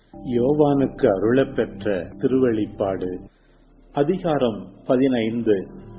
யோவானுக்கு அருளப்பெற்ற திருவெளிப்பாடு அதிகாரம் பதினைந்து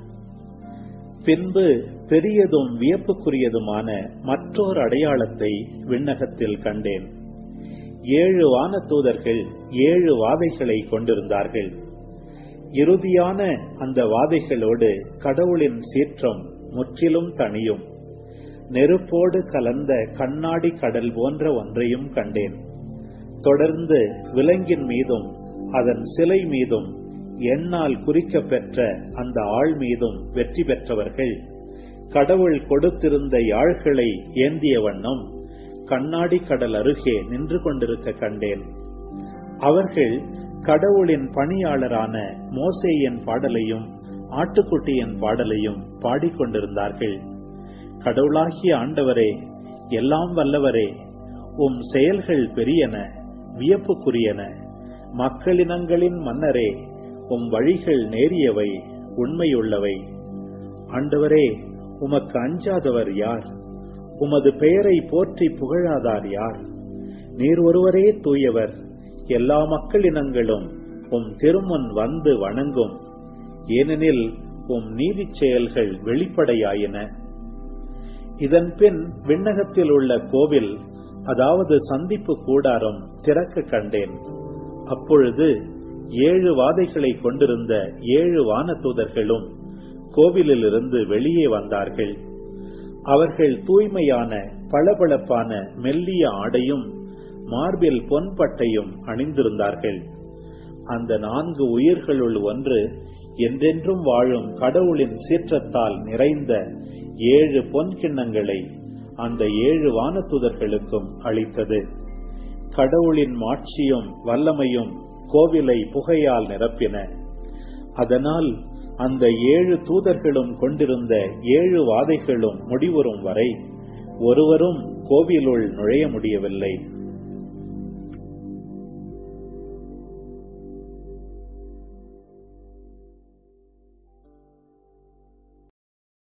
பின்பு பெரியதும் வியப்புக்குரியதுமான மற்றொரு அடையாளத்தை விண்ணகத்தில் கண்டேன் ஏழு வானதூதர்கள் ஏழு வாதைகளை கொண்டிருந்தார்கள் இறுதியான அந்த வாதைகளோடு கடவுளின் சீற்றம் முற்றிலும் தணியும் நெருப்போடு கலந்த கண்ணாடி கடல் போன்ற ஒன்றையும் கண்டேன் தொடர்ந்து விலங்கின் மீதும் அதன் சிலை மீதும் எண்ணால் குறிக்கப் பெற்ற அந்த ஆள் மீதும் வெற்றி பெற்றவர்கள் கடவுள் கொடுத்திருந்த யாழ்களை ஏந்திய வண்ணம் கண்ணாடி கடல் அருகே நின்று கொண்டிருக்க கண்டேன் அவர்கள் கடவுளின் பணியாளரான மோசேயின் பாடலையும் ஆட்டுக்குட்டியின் பாடலையும் பாடிக்கொண்டிருந்தார்கள் கடவுளாகிய ஆண்டவரே எல்லாம் வல்லவரே உம் செயல்கள் பெரியன வியப்புக்குரியன மக்களினங்களின் மன்னரே உம் வழிகள் நேரியவை உண்மையுள்ளவை ஆண்டவரே உமக்கு அஞ்சாதவர் யார் உமது பெயரை போற்றி புகழாதார் யார் நீர் ஒருவரே தூயவர் எல்லா மக்களினங்களும் உம் திருமுன் வந்து வணங்கும் ஏனெனில் உம் நீதிச் செயல்கள் வெளிப்படையாயின இதன் பின் விண்ணகத்தில் உள்ள கோவில் அதாவது சந்திப்பு கூடாரம் திறக்க கண்டேன் அப்பொழுது ஏழு வாதைகளை கொண்டிருந்த ஏழு வானதூதர்களும் கோவிலிலிருந்து வெளியே வந்தார்கள் அவர்கள் தூய்மையான பளபளப்பான மெல்லிய ஆடையும் மார்பில் பொன்பட்டையும் அணிந்திருந்தார்கள் அந்த நான்கு உயிர்களுள் ஒன்று என்றென்றும் வாழும் கடவுளின் சீற்றத்தால் நிறைந்த ஏழு பொன் கிண்ணங்களை அந்த ஏழு வானத்துதர்களுக்கும் அளித்தது கடவுளின் மாட்சியும் வல்லமையும் கோவிலை புகையால் நிரப்பின அதனால் அந்த ஏழு தூதர்களும் கொண்டிருந்த ஏழு வாதைகளும் முடிவுறும் வரை ஒருவரும் கோவிலுள் நுழைய முடியவில்லை